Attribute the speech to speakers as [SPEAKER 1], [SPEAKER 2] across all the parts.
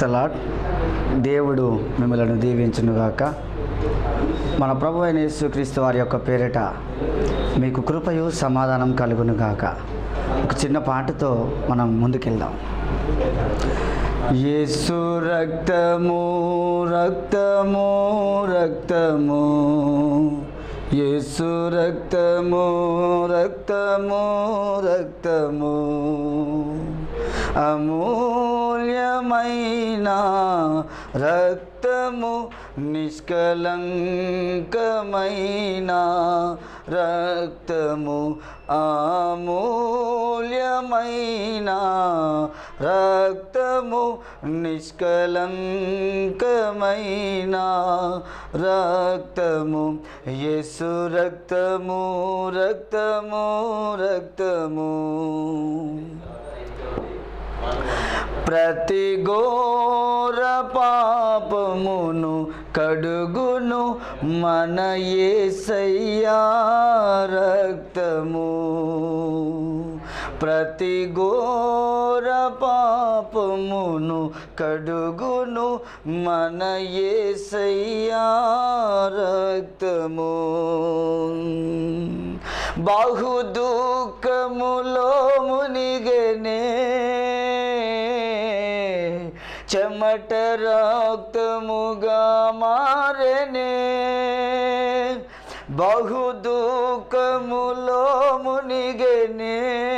[SPEAKER 1] క్రైస్తలాడ్ దేవుడు మిమ్మల్ని దీవించునుగాక మన ప్రభు అయిన యేసుక్రీస్తు వారి యొక్క పేరిట మీకు కృపయు సమాధానం కలుగునుగాక ఒక చిన్న పాటతో మనం ముందుకెళ్దాం యేసు రక్తము రక్తము రక్తము యేసు రక్తము రక్తము రక్తము అమూల్యమైన రక్తము నిష్కలంకమైన రక్తము అమూల్యమైన రక్తము నిష్కలంకమైన రక్తము యేసు రక్తము రక్తము రక్తము ప్రతి ఘోర పాపమును కడుగును మన యేసయ్యా రక్తము ప్రతి ఘోర పాపమును కడుగును మన యేసయ్యా రక్తము బహు దుఃఖములో మునిగనే చెమట రక్తముగా మారనే బహు దుఃఖములో మునిగనే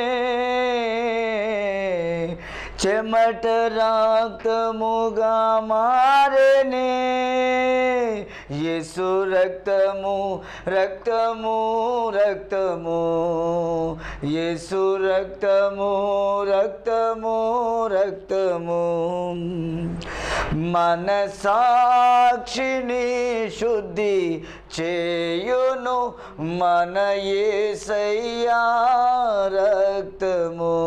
[SPEAKER 1] చెమట రక్తముగా మారనే యేసు రక్తము రక్తము రక్తము యేసు రక్తము రక్తము రక్తము మన సాక్షిని శుద్ధి చేయును మన యేసయ్యా రక్తము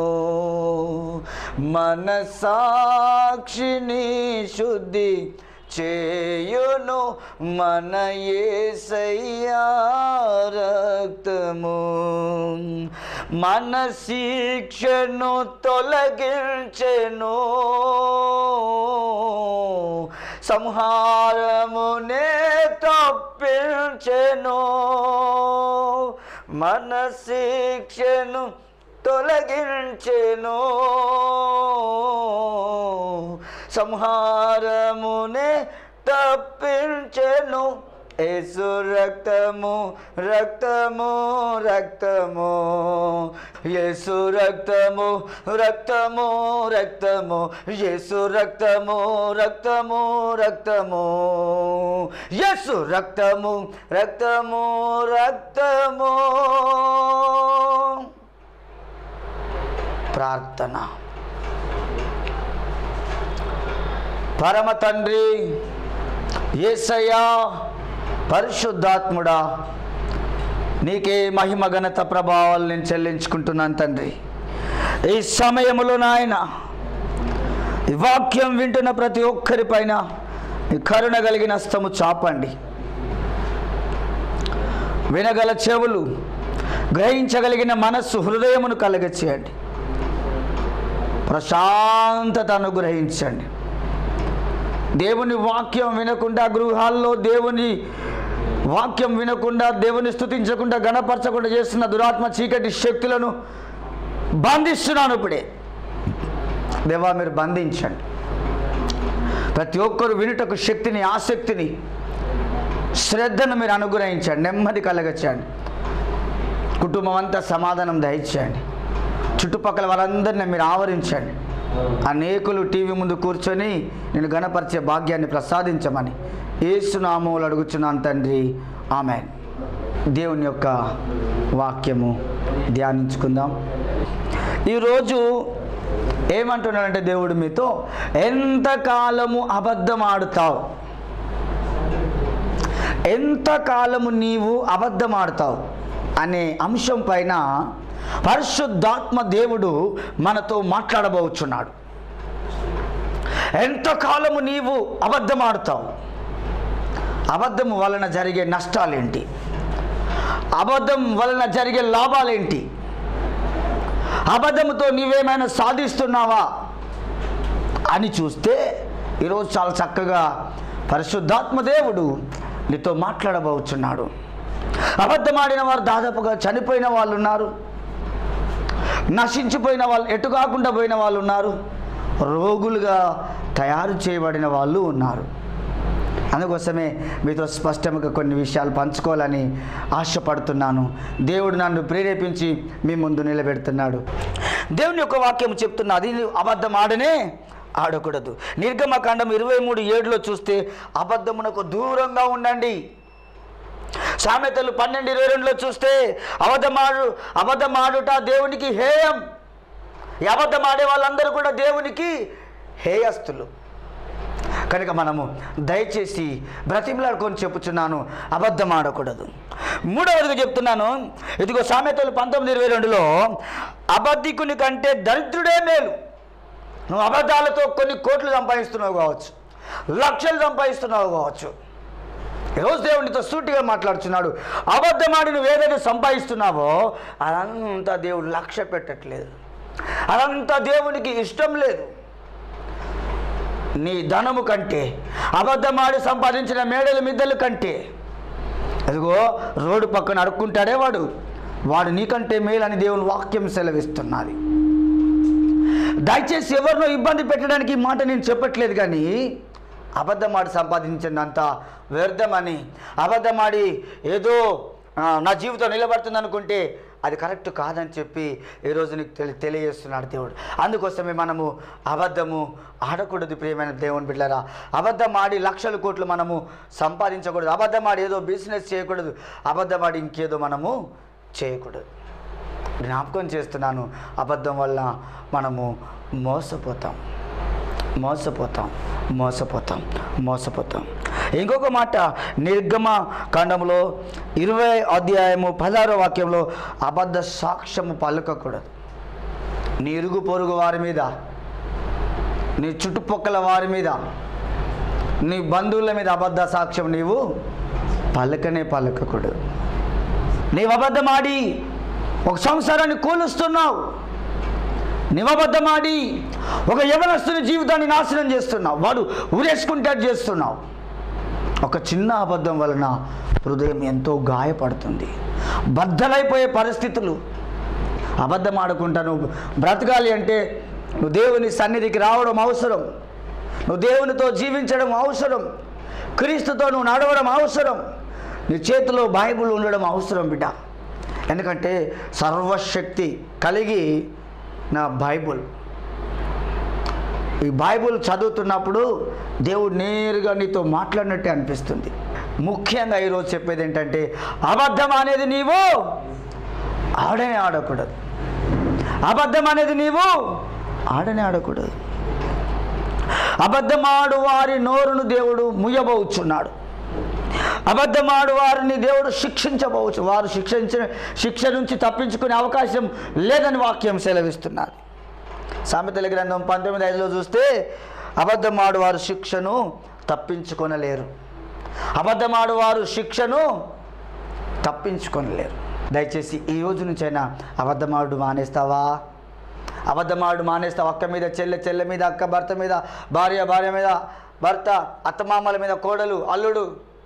[SPEAKER 1] మన సాక్షిని శుద్ధి చేయును మన యేసయ్యా రక్తము మన శిక్షను తొలగించెను సంహారమునే తప్పించెను మన శిక్షను తొలగించెను సంహారమునే తప్పించెను యేసు రక్తము రక్తము రక్తము యేసు రక్తము రక్తము రక్తము యేసు రక్తము రక్తము రక్తము యేసు రక్తము రక్తము రక్తము ప్రార్థన పరమ తండ్రి ఏసయ్యా పరిశుద్ధాత్ముడా నీకే మహిమ ఘనత ప్రభావాలు నేను చెల్లించుకుంటున్నాను తండ్రి ఈ సమయంలో నాయన ఈ వాక్యం వింటున్న ప్రతి ఒక్కరి పైన ఈ కరుణ కలిగిన హస్తము చాపండి వినగల చెవులు గ్రహించగలిగిన మనస్సు హృదయమును కలగచేయండి ప్రశాంతత అనుగ్రహించండి దేవుని వాక్యం వినకుండా గృహాల్లో దేవుని వాక్యం వినకుండా దేవుని స్థుతించకుండా గణపరచకుండా చేస్తున్న దురాత్మ చీకటి శక్తులను బంధిస్తున్నాను ఇప్పుడే దేవా మీరు బంధించండి ప్రతి ఒక్కరు వినుటకు శక్తిని ఆసక్తిని శ్రద్ధను మీరు అనుగ్రహించండి నెమ్మది కలగచ్చండి కుటుంబం అంతా సమాధానం దయచేయండి చుట్టుపక్కల వాళ్ళందరినీ మీరు ఆవరించండి అనేకులు టీవీ ముందు కూర్చొని నేను గణపరిచే భాగ్యాన్ని ప్రసాదించమని ఏసునామములు అడుగుచున్నాను తండ్రి ఆమె దేవుని యొక్క వాక్యము ధ్యానించుకుందాం ఈరోజు ఏమంటున్నాడంటే దేవుడు మీతో ఎంతకాలము అబద్ధం ఆడుతావు ఎంతకాలము నీవు అబద్ధం ఆడుతావు అనే అంశం పైన పరిశుద్ధాత్మ దేవుడు మనతో మాట్లాడబోచున్నాడు ఎంతకాలము నీవు అబద్ధం ఆడుతావు అబద్ధం వలన జరిగే నష్టాలేంటి అబద్ధం వలన జరిగే లాభాలేంటి అబద్ధంతో నీవేమైనా సాధిస్తున్నావా అని చూస్తే ఈరోజు చాలా చక్కగా పరిశుద్ధాత్మ దేవుడు నీతో మాట్లాడబోచున్నాడు అబద్ధమాడిన వారు దాదాపుగా చనిపోయిన వాళ్ళు ఉన్నారు నశించిపోయిన వాళ్ళు ఎటు కాకుండా పోయిన వాళ్ళు ఉన్నారు రోగులుగా తయారు చేయబడిన వాళ్ళు ఉన్నారు అందుకోసమే మీతో స్పష్టంగా కొన్ని విషయాలు పంచుకోవాలని ఆశపడుతున్నాను దేవుడు నన్ను ప్రేరేపించి మీ ముందు నిలబెడుతున్నాడు దేవుని యొక్క వాక్యం చెప్తున్నది అబద్ధం ఆడనే ఆడకూడదు నిర్గమకాండం ఇరవై మూడు ఏడులో చూస్తే అబద్ధమునకు దూరంగా ఉండండి సామెతలు పన్నెండు ఇరవై రెండులో చూస్తే అబద్ధమాడు అబద్ధమాడుట దేవునికి హేయం ఈ అబద్ధమాడే వాళ్ళందరూ కూడా దేవునికి హేయస్తులు కనుక మనము దయచేసి బ్రతిమలాడుకొని చెప్పుచున్నాను అబద్ధం ఆడకూడదు మూడవదిగా చెప్తున్నాను ఇదిగో సామెతలు పంతొమ్మిది ఇరవై రెండులో అబద్ధికుని కంటే దరిద్రుడే మేలు నువ్వు అబద్ధాలతో కొన్ని కోట్లు సంపాదిస్తున్నావు కావచ్చు లక్షలు సంపాదిస్తున్నావు కావచ్చు ఈరోజు దేవునితో సూటిగా మాట్లాడుతున్నాడు అబద్ధమాడి నువ్వు ఏదైతే సంపాదిస్తున్నావో అదంతా దేవుడు లక్ష్య పెట్టట్లేదు అదంతా దేవునికి ఇష్టం లేదు నీ ధనము కంటే అబద్ధమాడి సంపాదించిన మేడల మిద్దెల కంటే అదిగో రోడ్డు పక్కన అడుక్కుంటాడే వాడు వాడు నీకంటే మేలని దేవుని వాక్యం సెలవిస్తున్నది దయచేసి ఎవరినో ఇబ్బంది పెట్టడానికి ఈ మాట నేను చెప్పట్లేదు కానీ అబద్ధమాడి సంపాదించినంత వ్యర్థమని అబద్ధమాడి ఏదో ఆ, నా జీవితం నిలబడుతుంది అనుకుంటే అది కరెక్ట్ కాదని చెప్పి ఈరోజు నీకు తెలి తెలియజేస్తున్నాడు దేవుడు అందుకోసమే మనము అబద్ధము ఆడకూడదు ప్రియమైన దేవుని బిడ్డరా అబద్ధం ఆడి లక్షల కోట్లు మనము సంపాదించకూడదు అబద్ధం ఆడి ఏదో బిజినెస్ చేయకూడదు అబద్ధం ఆడి ఇంకేదో మనము చేయకూడదు జ్ఞాపకం చేస్తున్నాను అబద్ధం వల్ల మనము మోసపోతాం మోసపోతాం మోసపోతాం మోసపోతాం ఇంకొక మాట నిర్గమ కాండంలో ఇరవై అధ్యాయము పదహారో వాక్యంలో అబద్ధ సాక్ష్యము పలకకూడదు నీ ఇరుగు పొరుగు వారి మీద నీ చుట్టుపక్కల వారి మీద నీ బంధువుల మీద అబద్ధ సాక్ష్యం నీవు పలకనే పలకకూడదు నీవు అబద్ధమాడి ఒక సంసారాన్ని కూలుస్తున్నావు నివబద్ధమాడి ఒక యవనస్తుని జీవితాన్ని నాశనం చేస్తున్నావు వాడు ఊరేసుకుంటాడు చేస్తున్నావు ఒక చిన్న అబద్ధం వలన హృదయం ఎంతో గాయపడుతుంది బద్దలైపోయే పరిస్థితులు అబద్ధం ఆడుకుంటా నువ్వు బ్రతకాలి అంటే నువ్వు దేవుని సన్నిధికి రావడం అవసరం నువ్వు దేవునితో జీవించడం అవసరం క్రీస్తుతో నువ్వు నడవడం అవసరం నీ చేతిలో బైబిల్ ఉండడం అవసరం బిడ్డ ఎందుకంటే సర్వశక్తి కలిగి నా బైబుల్ ఈ బైబుల్ చదువుతున్నప్పుడు దేవుడు నేరుగా నీతో మాట్లాడినట్టే అనిపిస్తుంది ముఖ్యంగా ఈరోజు చెప్పేది ఏంటంటే అబద్ధం అనేది నీవు ఆడనే ఆడకూడదు అబద్ధం అనేది నీవు ఆడనే ఆడకూడదు అబద్ధమాడు వారి నోరును దేవుడు ముయ్యబోచున్నాడు అబద్ధమాడు వారిని దేవుడు శిక్షించబోవచ్చు వారు శిక్షించిన శిక్ష నుంచి తప్పించుకునే అవకాశం లేదని వాక్యం సెలవిస్తున్నారు సామెతల గ్రంథం పంతొమ్మిది ఐదులో చూస్తే అబద్ధమాడు వారు శిక్షను తప్పించుకొనలేరు అబద్ధమాడు వారు శిక్షను తప్పించుకొనలేరు దయచేసి ఈ రోజు నుంచైనా అబద్ధమాడు మానేస్తావా అబద్ధమాడు మానేస్తావు అక్క మీద చెల్లె చెల్లె మీద అక్క భర్త మీద భార్య భార్య మీద భర్త అత్తమామల మీద కోడలు అల్లుడు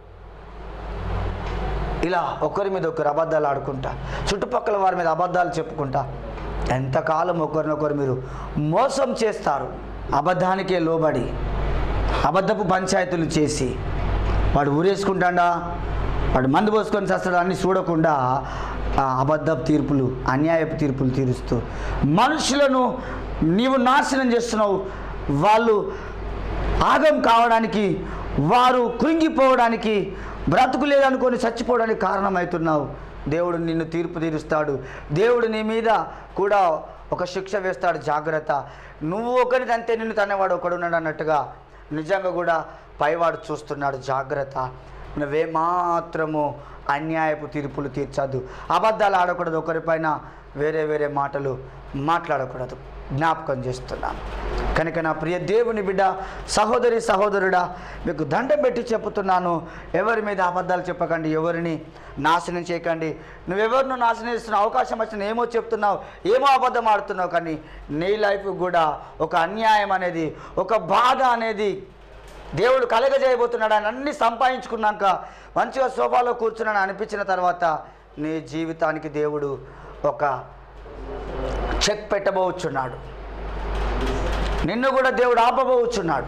[SPEAKER 1] ఇలా ఒకరి మీద ఒకరు అబద్ధాలు ఆడుకుంటా చుట్టుపక్కల వారి మీద అబద్ధాలు చెప్పుకుంటా ఎంతకాలం ఒకరినొకరు మీరు మోసం చేస్తారు అబద్ధానికే లోబడి అబద్ధపు పంచాయతీలు చేసి వాడు ఊరేసుకుంటాడా వాడు మందు పోసుకొని చేస్తాడా అని చూడకుండా ఆ అబద్ధపు తీర్పులు అన్యాయపు తీర్పులు తీరుస్తూ మనుషులను నీవు నాశనం చేస్తున్నావు వాళ్ళు ఆగం కావడానికి వారు కృంగిపోవడానికి బ్రతుకు లేదనుకొని చచ్చిపోవడానికి కారణమవుతున్నావు దేవుడు నిన్ను తీర్పు తీరుస్తాడు దేవుడు నీ మీద కూడా ఒక శిక్ష వేస్తాడు జాగ్రత్త నువ్వు ఒకరి అంతే నిన్ను తనేవాడు ఒకడున్నాడు అన్నట్టుగా నిజంగా కూడా పైవాడు చూస్తున్నాడు జాగ్రత్త నువ్వే మాత్రము అన్యాయపు తీర్పులు తీర్చద్దు అబద్ధాలు ఆడకూడదు ఒకరిపైన వేరే వేరే మాటలు మాట్లాడకూడదు జ్ఞాపకం చేస్తున్నాను కనుక నా ప్రియ దేవుని బిడ్డ సహోదరి సహోదరుడా మీకు దండం పెట్టి చెప్తున్నాను ఎవరి మీద అబద్ధాలు చెప్పకండి ఎవరిని నాశనం చేయకండి నువ్వెవరినో నాశనం చేస్తున్న అవకాశం వచ్చిన ఏమో చెప్తున్నావు ఏమో అబద్ధం ఆడుతున్నావు కానీ నీ లైఫ్ కూడా ఒక అన్యాయం అనేది ఒక బాధ అనేది దేవుడు కలగజేయబోతున్నాడు అని అన్ని సంపాదించుకున్నాక మంచిగా సోఫాలో కూర్చున్నాను అనిపించిన తర్వాత నీ జీవితానికి దేవుడు ఒక చెక్ పెట్టబోచున్నాడు నిన్ను కూడా దేవుడు ఆపబోచున్నాడు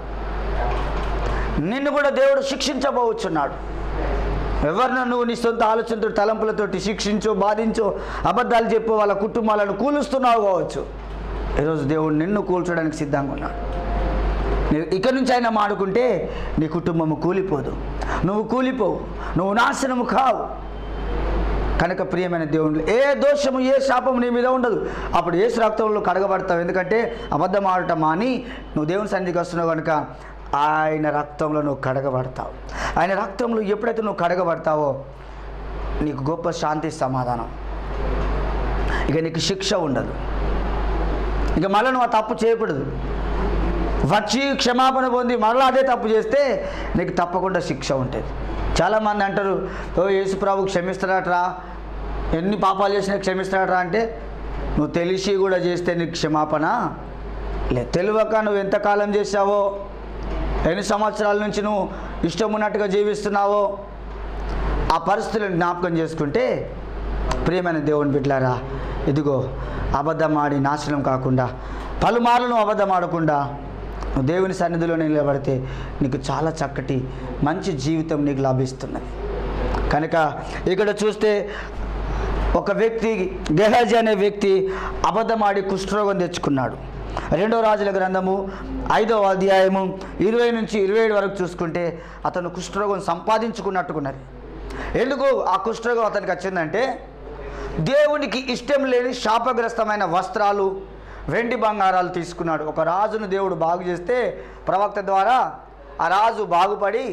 [SPEAKER 1] నిన్ను కూడా దేవుడు శిక్షించబోచున్నాడు ఎవరినో నువ్వు నీ సొంత ఆలోచనతో తలంపులతోటి శిక్షించో బాధించో అబద్ధాలు చెప్పు వాళ్ళ కుటుంబాలను కూలుస్తున్నావు కావచ్చు ఈరోజు దేవుడు నిన్ను కూల్చడానికి సిద్ధంగా ఉన్నాడు నీ- ఇక నుంచి అయినా మాడుకుంటే నీ కుటుంబము కూలిపోదు నువ్వు కూలిపోవు నువ్వు నాశనము కావు కనుక ప్రియమైన దేవుడు ఏ దోషము ఏ శాపము నీ మీద ఉండదు అప్పుడు ఏ రక్తంలో కడగబడతావు ఎందుకంటే అబద్ధం ఆడటం మాని నువ్వు దేవుని సన్నిధికి వస్తున్నావు కనుక ఆయన రక్తంలో నువ్వు కడగబడతావు ఆయన రక్తంలో ఎప్పుడైతే నువ్వు కడగబడతావో నీకు గొప్ప శాంతి సమాధానం ఇక నీకు శిక్ష ఉండదు ఇక మళ్ళీ నువ్వు ఆ తప్పు చేయకూడదు వచ్చి క్షమాపణ పొంది మరలా అదే తప్పు చేస్తే నీకు తప్పకుండా శిక్ష ఉంటుంది చాలామంది అంటారు ఓ యేసు ప్రభు క్షమిస్తాడట్రా ఎన్ని పాపాలు చేసినా క్షమిస్తాడట్రా అంటే నువ్వు తెలిసి కూడా చేస్తే నీకు క్షమాపణ లేదు తెలియక నువ్వు ఎంతకాలం చేసావో ఎన్ని సంవత్సరాల నుంచి నువ్వు ఇష్టం ఉన్నట్టుగా జీవిస్తున్నావో ఆ పరిస్థితులను జ్ఞాపకం చేసుకుంటే ప్రియమైన దేవుని బిడ్డలారా ఇదిగో అబద్ధం ఆడి నాశనం కాకుండా పలుమార్లు నువ్వు అబద్ధం ఆడకుండా నువ్వు దేవుని సన్నిధిలో నిలబడితే నీకు చాలా చక్కటి మంచి జీవితం నీకు లభిస్తున్నది కనుక ఇక్కడ చూస్తే ఒక వ్యక్తి గెహాజీ అనే వ్యక్తి అబద్ధమాడి కుష్ఠరోగం తెచ్చుకున్నాడు రెండో రాజుల గ్రంథము ఐదవ అధ్యాయము ఇరవై నుంచి ఇరవై ఏడు వరకు చూసుకుంటే అతను కుష్ఠరోగం సంపాదించుకున్నట్టుకున్నది ఎందుకు ఆ కుష్ఠరోగం అతనికి వచ్చిందంటే దేవునికి ఇష్టం లేని శాపగ్రస్తమైన వస్త్రాలు వెండి బంగారాలు తీసుకున్నాడు ఒక రాజును దేవుడు బాగు చేస్తే ప్రవక్త ద్వారా ఆ రాజు బాగుపడి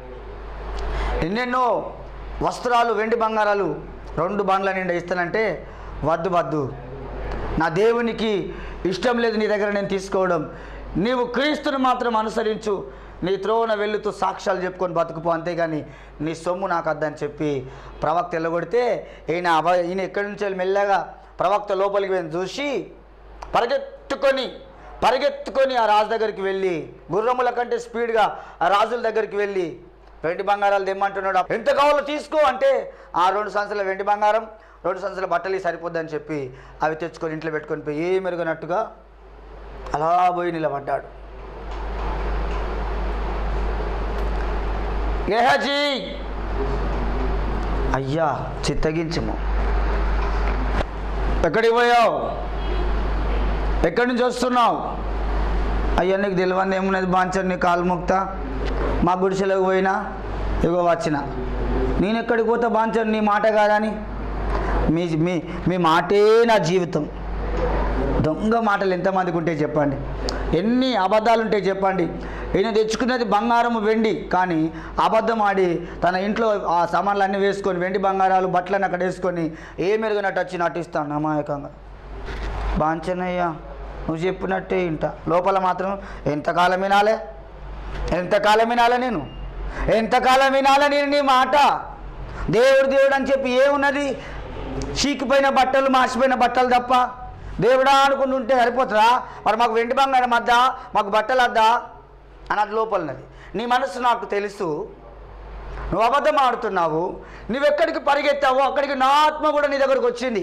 [SPEAKER 1] ఎన్నెన్నో వస్త్రాలు వెండి బంగారాలు రెండు బండ్ల నిండా ఇస్తానంటే వద్దు వద్దు నా దేవునికి ఇష్టం లేదు నీ దగ్గర నేను తీసుకోవడం నీవు క్రీస్తుని మాత్రం అనుసరించు నీ త్రోవన వెళ్తూ సాక్ష్యాలు చెప్పుకొని బతుకుపో అంతేగాని నీ సొమ్ము నాకు వద్దని చెప్పి ప్రవక్త ఎల్లగొడితే ఈయన అబ ఈయన ఎక్కడి నుంచి వెళ్ళి మెల్లగా ప్రవక్త లోపలికి వెళ్ళి చూసి పరిగెత్తుకొని పరిగెత్తుకొని ఆ రాజు దగ్గరికి వెళ్ళి గుర్రముల కంటే స్పీడ్గా ఆ రాజుల దగ్గరికి వెళ్ళి వెండి బంగారాలు తెమ్మంటున్నాడు ఎంత కావాలో తీసుకో అంటే ఆ రెండు సంవత్సరాల వెండి బంగారం రెండు సంవత్సరాల బట్టలు సరిపోద్దని చెప్పి అవి తెచ్చుకొని ఇంట్లో పెట్టుకొని పోయి ఏ మెరుగనట్టుగా అలా పోయి నిలబడ్డాడు గేహాజీ అయ్యా చిత్తగించము ఎక్కడికి పోయావు ఎక్కడి నుంచి వస్తున్నావు అయ్యా నీకు తెలియదు ఏమున్నది బాంచర్ నీ కాలు ముక్త మా గుడిసెలకు పోయినా ఇగో వచ్చిన నేను ఎక్కడికి పోతా బాంచర్ నీ మాట కాదని మీ మీ మీ మాటే నా జీవితం దొంగ మాటలు ఎంతమందికి ఉంటాయి చెప్పండి ఎన్ని అబద్ధాలు ఉంటాయి చెప్పండి ఈయన తెచ్చుకున్నది బంగారం వెండి కానీ అబద్ధం ఆడి తన ఇంట్లో ఆ సామాన్లు వేసుకొని వెండి బంగారాలు బట్టలను అక్కడ వేసుకొని ఏ మెరుగనట్టు వచ్చి నటిస్తాను అమాయకంగా బాంచనయ్యా నువ్వు చెప్పినట్టే ఇంట లోపల మాత్రం ఎంతకాలం వినాలే ఎంతకాలం వినాలే నేను ఎంతకాలం వినాలే నేను నీ మాట దేవుడు దేవుడు అని చెప్పి ఏమున్నది చీకిపోయిన బట్టలు మాసిపోయిన బట్టలు తప్ప దేవుడా అనుకుంటూ ఉంటే సరిపోతుందా మరి మాకు వెండి బంగారం వద్దా మాకు బట్టలు వద్దా అని అది లోపలన్నది నీ మనసు నాకు తెలుసు నువ్వు అబద్ధం ఆడుతున్నావు నువ్వెక్కడికి పరిగెత్తావో అక్కడికి నా ఆత్మ కూడా నీ దగ్గరకు వచ్చింది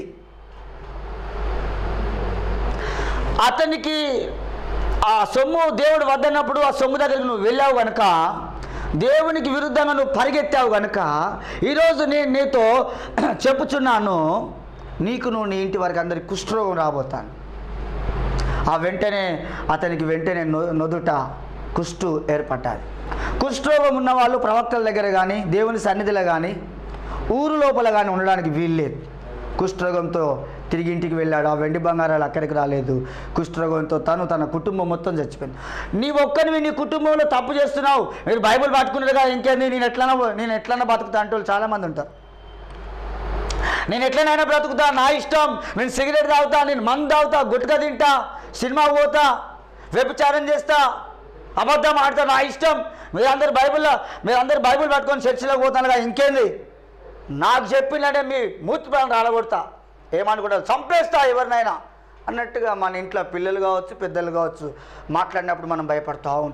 [SPEAKER 1] అతనికి ఆ సొమ్ము దేవుడు వద్దన్నప్పుడు ఆ సొమ్ము దగ్గరికి నువ్వు వెళ్ళావు కనుక దేవునికి విరుద్ధంగా నువ్వు పరిగెత్తావు కనుక ఈరోజు నేను నీతో చెప్పుచున్నాను నీకు నువ్వు నీ ఇంటి వరకు అందరికి కుష్ఠరోగం రాబోతాను ఆ వెంటనే అతనికి వెంటనే నొ- నొదుట కుష్టు ఏర్పడ్డాది కుష్ఠరోగం ఉన్న వాళ్ళు ప్రవక్తల దగ్గర కానీ దేవుని సన్నిధిలో కానీ ఊరు లోపల కానీ ఉండడానికి వీల్లేదు కుష్ఠరోగంతో తిరిగి ఇంటికి వెళ్ళాడు ఆ వెండి బంగారాలు అక్కడికి రాలేదు కుష్ఠరోగంతో తను తన కుటుంబం మొత్తం చచ్చిపోయింది నీ ఒక్కనివి నీ కుటుంబంలో తప్పు చేస్తున్నావు మీరు బైబిల్ పట్టుకున్నారుగా ఇంకేంది నేను ఎట్లన్నా నేను ఎట్లన్నా బతుకుతా అంటే వాళ్ళు చాలామంది ఉంటారు నేను ఎట్లనైనా బ్రతుకుతా నా ఇష్టం నేను సిగరెట్ తాగుతా నేను మందు తాగుతా గుట్కా తింటా సినిమా పోతా వ్యభిచారం చేస్తా అబద్ధం ఆడతా నా ఇష్టం మీరందరు బైబిల్లో మీరందరు బైబిల్ పట్టుకొని చర్చిలోకి పోతానుగా ఇంకేంది నాకు చెప్పిందంటే మీ మూర్తి ప్రాణం రాలగొడతా ఏమనుకుంటారు చంపేస్తా ఎవరినైనా అన్నట్టుగా మన ఇంట్లో పిల్లలు కావచ్చు పెద్దలు కావచ్చు మాట్లాడినప్పుడు మనం భయపడుతూ ఉంటాం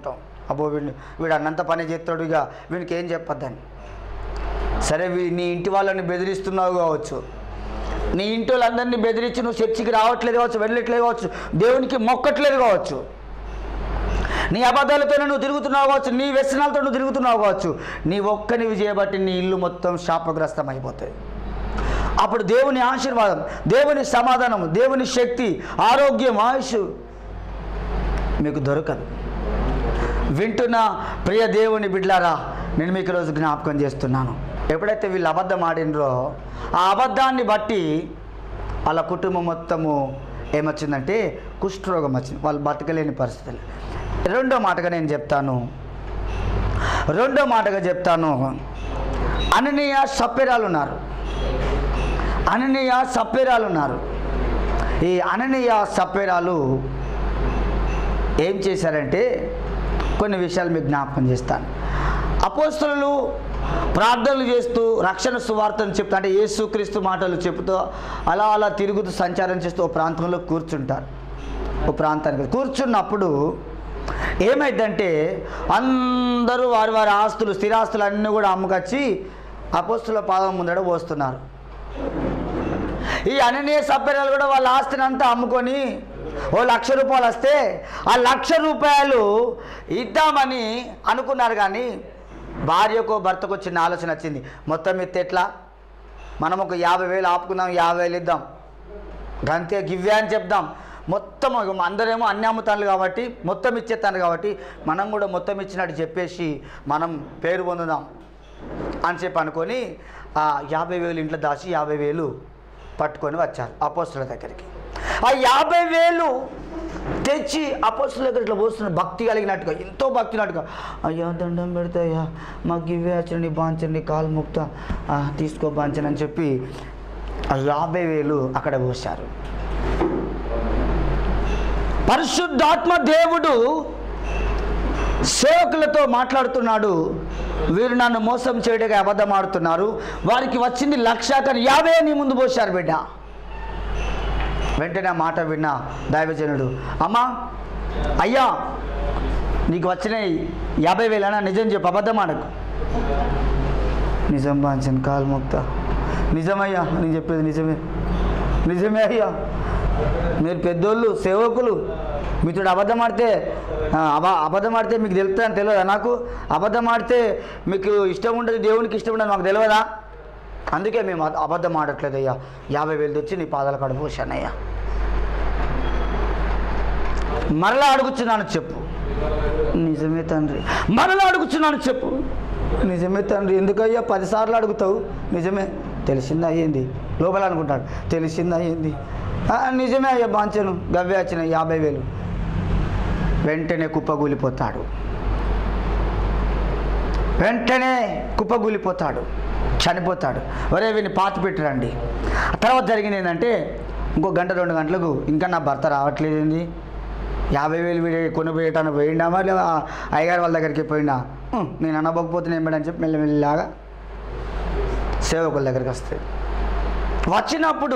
[SPEAKER 1] అబ్బో వీడు వీడు అన్నంత పని చేస్తాడు ఇక వీనికి ఏం చెప్పొద్దని సరే వీ నీ ఇంటి వాళ్ళని బెదిరిస్తున్నావు కావచ్చు నీ ఇంటి వాళ్ళందరినీ బెదిరించి నువ్వు చర్చికి రావట్లేదు కావచ్చు వెళ్ళట్లేదు కావచ్చు దేవునికి మొక్కట్లేదు కావచ్చు నీ అబద్ధాలతో నువ్వు తిరుగుతున్నావు కావచ్చు నీ వ్యసనాలతో నువ్వు తిరుగుతున్నావు కావచ్చు నీ ఒక్కనివి చేయబట్టి నీ ఇల్లు మొత్తం శాపగ్రస్తం అయిపోతుంది అప్పుడు దేవుని ఆశీర్వాదం దేవుని సమాధానం దేవుని శక్తి ఆరోగ్యం ఆయుష్ మీకు దొరకదు వింటున్న ప్రియ దేవుని బిడ్లారా నేను మీకు ఈరోజు జ్ఞాపకం చేస్తున్నాను ఎప్పుడైతే వీళ్ళు అబద్ధం ఆడినరో ఆ అబద్ధాన్ని బట్టి వాళ్ళ కుటుంబం మొత్తము ఏమొచ్చిందంటే కుష్ఠరోగం వచ్చింది వాళ్ళు బతకలేని పరిస్థితులు రెండో మాటగా నేను చెప్తాను రెండో మాటగా చెప్తాను అననీయ సప్పెరాలు ఉన్నారు అననీయ సప్పెరాలు ఉన్నారు ఈ అననీయ సప్పెరాలు ఏం చేశారంటే కొన్ని విషయాలు మీకు జ్ఞాపకం చేస్తాను అపోస్తులు ప్రార్థనలు చేస్తూ రక్షణ సువార్తను చెప్తూ అంటే యేసుక్రీస్తు మాటలు చెబుతూ అలా అలా తిరుగుతూ సంచారం చేస్తూ ఓ ప్రాంతంలో కూర్చుంటారు ఓ ప్రాంతానికి కూర్చున్నప్పుడు ఏమైందంటే అందరూ వారి వారి ఆస్తులు స్థిరాస్తులు అన్నీ కూడా అమ్ముకొచ్చి అపోస్తుల పాదం ముందడ పోస్తున్నారు ఈ అననీయ సభ్యులు కూడా వాళ్ళ ఆస్తిని అంతా అమ్ముకొని ఓ లక్ష రూపాయలు వస్తే ఆ లక్ష రూపాయలు ఇద్దామని అనుకున్నారు కానీ భార్యకో భర్తకు చిన్న ఆలోచన వచ్చింది మొత్తం ఎత్తే ఎట్లా మనం ఒక యాభై వేలు ఆపుకుందాం యాభై వేలు ఇద్దాం గంతే గివ్వే అని చెప్దాం మొత్తం ఇక అందరేమో అన్ని అమ్ముతాను కాబట్టి మొత్తం ఇచ్చేస్తాను కాబట్టి మనం కూడా మొత్తం ఇచ్చినట్టు చెప్పేసి మనం పేరు పొందుదాం అని చెప్పి అనుకొని ఆ యాభై వేలు ఇంట్లో దాచి యాభై వేలు పట్టుకొని వచ్చారు అపోస్తుల దగ్గరికి ఆ యాభై వేలు తెచ్చి అపోస్తుల దగ్గర ఇట్లా పోస్తున్నారు భక్తి కలిగినట్టుగా ఎంతో భక్తి నట్టుగా అయ్యా దండం పెడతాయ్యా మాకు ఇవే వచ్చండి బాంచండి కాలు ముక్త ఆ, తీసుకో బాంచండి అని చెప్పి ఆ యాభై వేలు అక్కడ పోశారు పరిశుద్ధాత్మ దేవుడు సేవకులతో మాట్లాడుతున్నాడు వీరు నన్ను మోసం చేయడానికి అబద్ధం ఆడుతున్నారు వారికి వచ్చింది లక్ష కానీ యాభై నీ ముందు పోశారు బిడ్డ వెంటనే ఆ మాట విన్న దైవజనుడు అమ్మా అయ్యా నీకు వచ్చినాయి యాభై వేలనా నిజం చెప్పు అబద్ధం ఆడకు నిజం బాంచన్ కాలు ముక్త నిజమయ్యా నేను చెప్పేది నిజమే నిజమే అయ్యా మీరు పెద్దోళ్ళు సేవకులు మీతో అబద్ధం ఆడితే ఆ, అబ అబద్ధం ఆడితే మీకు తెలుస్తుందని తెలియదా నాకు అబద్ధం ఆడితే మీకు ఇష్టం ఉండదు దేవునికి ఇష్టం ఉండదు మాకు తెలియదా అందుకే మేము అబ- అబద్ధం ఆడట్లేదు అయ్యా యాభై వేలు తెచ్చి నీ పాదాల కాడ పోసానయ్యా మరలా అడుగుచున్నాను చెప్పు నిజమే తండ్రి మరలా అడుగుచున్నాను చెప్పు నిజమే తండ్రి ఎందుకయ్యా పదిసార్లు అడుగుతావు నిజమే తెలిసింది అయ్యింది లోపల అనుకుంటాడు తెలిసింది అయ్యింది "ఆ, నిజమే అయ్యా బాంచను గవ్వే వచ్చిన యాభై వేలు వెంటనే కుప్పగూలిపోతాడు వెంటనే కుప్పగూలిపోతాడు చనిపోతాడు ఒరే వీని పాతి పెట్టరండి తర్వాత జరిగింది ఏంటంటే ఇంకో గంట రెండు గంటలకు ఇంకా నా భర్త రావట్లేదు ఏంది యాభై వేలు వీడి కొనిపోయేటాను పోయిండా మరి లేదా అయ్యగారు వాళ్ళ దగ్గరికి పోయినా "ఉం, నేను అనబోకపోతే ఏం అని చెప్పి మెల్లమెల్లలాగా సేవకుల దగ్గరికి వస్తాయి వచ్చినప్పుడు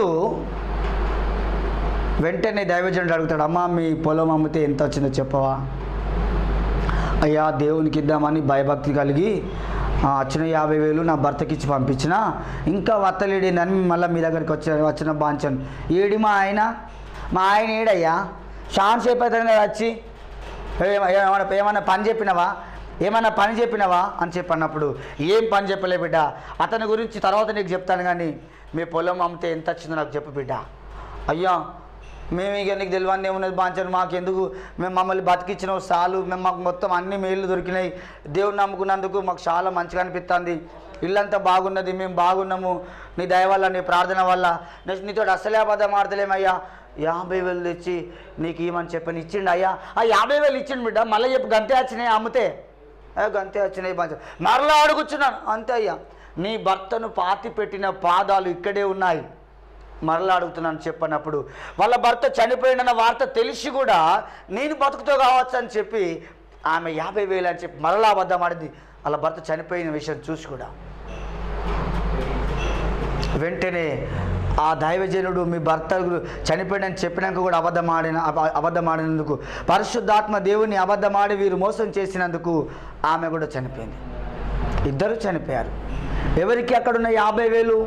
[SPEAKER 1] వెంటనే దైవజనుడు అడుగుతాడు అమ్మా మీ పొలం అమ్మితే ఎంత వచ్చిందో చెప్పవా అయ్యా దేవునికి ఇద్దామని భయభక్తి కలిగి ఆ, వచ్చిన యాభై వేలు నా భర్తకి ఇచ్చి పంపించిన ఇంకా వత్తలేడేందని మళ్ళీ మీ దగ్గరికి వచ్చి వచ్చిన బాంచను ఏడి మా ఆయన మా ఆయన ఏడయ్యా షాన్ సేపు అవుతుంది కదా వచ్చి ఏమ- ఏమన్నా ఏమన్నా పని చెప్పినవా ఏమన్నా పని చెప్పినవా అని చెప్పి అన్నప్పుడు ఏం పని చెప్పలే బిడ్డ అతని గురించి తర్వాత నీకు చెప్తాను కానీ మీ పొలం అమ్మితే ఎంత వచ్చిందో నాకు చెప్పు బిడ్డ అయ్యా మేము ఇక నీకు తెలియని ఏమున్నది బాంచను మాకెందుకు మేము మమ్మల్ని బతికించినావు చాలు మేము మాకు మొత్తం అన్ని మేళ్ళు దొరికినాయి దేవుని నమ్ముకున్నందుకు మాకు చాలా మంచిగా అనిపిస్తుంది ఇల్లంతా బాగున్నది మేము బాగున్నాము నీ దయ వల్ల నీ ప్రార్థన వల్ల నెక్స్ట్ నీతో అసలే అబద్ధం ఆడతలేమయ్యా యాభై వేలు తెచ్చి నీకు ఇవ్వమని చెప్పని ఇచ్చిండు అయ్యా ఆ యాభై వేలు ఇచ్చిండు బిడ్డ మళ్ళీ చెప్పు గంతే వచ్చినాయి అమ్మితే ఏ గంతే వచ్చినాయి బాగా మరలా అడుగుచున్నాను అంతే అయ్యా నీ భర్తను పాతి పెట్టిన పాదాలు ఇక్కడే ఉన్నాయి మరలా అడుగుతున్నాను చెప్పన్నప్పుడు వాళ్ళ భర్త చనిపోయిన వార్త తెలిసి కూడా నేను బతుకుతో కావచ్చు అని చెప్పి ఆమె యాభై వేలు అని చెప్పి మరలా అబద్ధం ఆడింది వాళ్ళ భర్త చనిపోయిన విషయం చూసి కూడా వెంటనే ఆ దైవజనుడు మీ భర్త చనిపోయాడని చెప్పినాక కూడా అబద్ధం ఆడిన అబ- అబద్ధం ఆడినందుకు పరిశుద్ధాత్మ దేవుని అబద్ధమాడి వీరు మోసం చేసినందుకు ఆమె కూడా చనిపోయింది ఇద్దరు చనిపోయారు ఎవరికి అక్కడున్న యాభై వేలు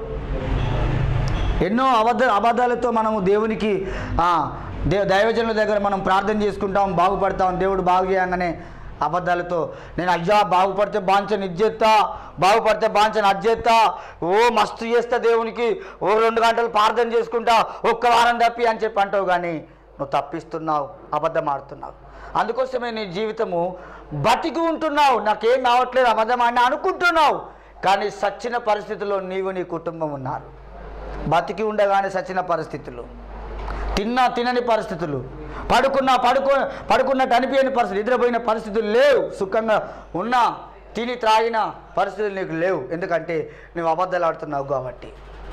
[SPEAKER 1] ఎన్నో అబద్ధ అబద్ధాలతో మనము దేవునికి ఆ, దే దైవజనుల దగ్గర మనం ప్రార్థన చేసుకుంటాం బాగుపడతాం దేవుడు బాగు చేయగానే అబద్ధాలతో నేను అయ్యా బాగుపడితే బాంచని ఇచ్చేస్తా బాగుపడితే బాంచని అజ్జేస్తా ఓ మస్తు చేస్తా దేవునికి ఓ రెండు గంటలు ప్రార్థన చేసుకుంటా ఒక్క వారం తప్పి అని చెప్పి అంటావు కానీ నువ్వు తప్పిస్తున్నావు అబద్ధం ఆడుతున్నావు అందుకోసమే నీ జీవితము బతికి ఉంటున్నావు నాకేం కావట్లేదు అబద్ధం అని అనుకుంటున్నావు కానీ సచ్చిన పరిస్థితుల్లో నీవు నీ కుటుంబం ఉన్నారు బతికి ఉండగానే సచిన పరిస్థితులు తిన్నా తినని పరిస్థితులు పడుకున్నా పడుకో పడుకున్నట్టు అనిపించని పరిస్థితులు నిద్రపోయిన పరిస్థితులు లేవు సుఖంగా ఉన్నా తిని త్రాగిన పరిస్థితులు నీకు లేవు ఎందుకంటే నువ్వు అబద్ధాలు ఆడుతున్నావు కాబట్టి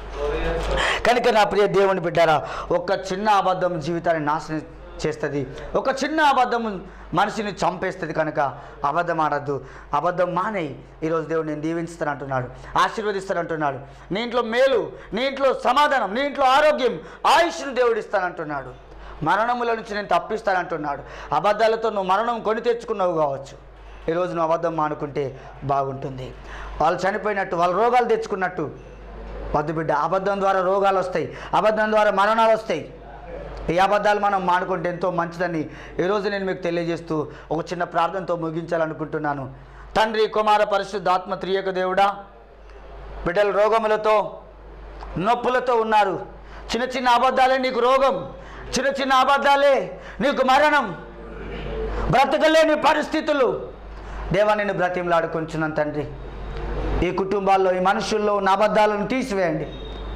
[SPEAKER 1] కనుక నా ప్రియ దేవుని బిడ్డారా ఒక చిన్న అబద్ధం జీవితాన్ని నాశనం చేస్తుంది ఒక చిన్న అబద్ధం మనిషిని చంపేస్తుంది కనుక అబద్ధం ఆడద్దు అబద్ధం మానేయి ఈరోజు దేవుడు నేను దీవిస్తానంటున్నాడు ఆశీర్వదిస్తానంటున్నాడు నీ ఇంట్లో మేలు నీ ఇంట్లో సమాధానం నీ ఇంట్లో ఆరోగ్యం ఆయుష్ను దేవుడు ఇస్తానంటున్నాడు మరణముల నుంచి నేను తప్పిస్తానంటున్నాడు అబద్ధాలతో నువ్వు మరణం కొని తెచ్చుకున్నావు కావచ్చు ఈరోజు నువ్వు అబద్ధం మానుకుంటే బాగుంటుంది వాళ్ళు చనిపోయినట్టు వాళ్ళు రోగాలు తెచ్చుకున్నట్టు వద్దు బిడ్డ అబద్ధం ద్వారా రోగాలు వస్తాయి అబద్ధం ద్వారా మరణాలు వస్తాయి ఈ అబద్ధాలు మనం మానుకుంటే ఎంతో మంచిదని ఈరోజు నేను మీకు తెలియజేస్తూ ఒక చిన్న ప్రార్థనతో ముగించాలనుకుంటున్నాను తండ్రి కుమార పరిశుద్ధాత్మ త్రియక దేవుడా బిడ్డలు రోగములతో నొప్పులతో ఉన్నారు చిన్న చిన్న అబద్ధాలే నీకు రోగం చిన్న చిన్న అబద్ధాలే నీకు మరణం బ్రతకలేని పరిస్థితులు దేవా నేను బ్రతిమలాడుకుంటున్నాను తండ్రి ఈ కుటుంబాల్లో ఈ మనుషుల్లో ఉన్న అబద్ధాలను తీసివేయండి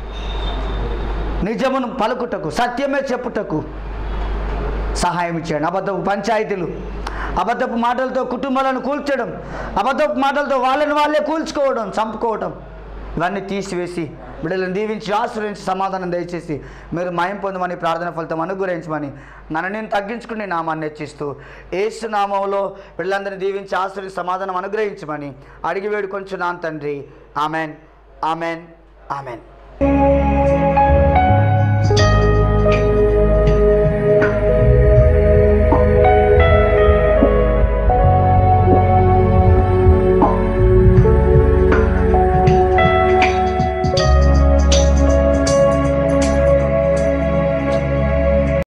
[SPEAKER 1] నిజమును పలుకుటకు సత్యమే చెప్పుటకు సహాయం చేయండి అబద్ధపు పంచాయతీలు అబద్ధపు మాటలతో కుటుంబాలను కూల్చడం అబద్ధపు మాటలతో వాళ్ళని వాళ్ళే కూల్చుకోవడం చంపుకోవడం ఇవన్నీ తీసివేసి బిడ్డలను దీవించి ఆశ్రయించి సమాధానం దయచేసి మీరు మయం పొందమని ప్రార్థన ఫలితం అనుగ్రహించమని నన్ను నేను తగ్గించుకుని నామాన్ని హెచ్చిస్తూ ఏసు నామంలో వీళ్ళందరినీ దీవించి ఆశ్రయించి సమాధానం అనుగ్రహించమని అడిగి వేడుకొంచున్నాను తండ్రి ఆమెన్ ఆమెన్ ఆమెన్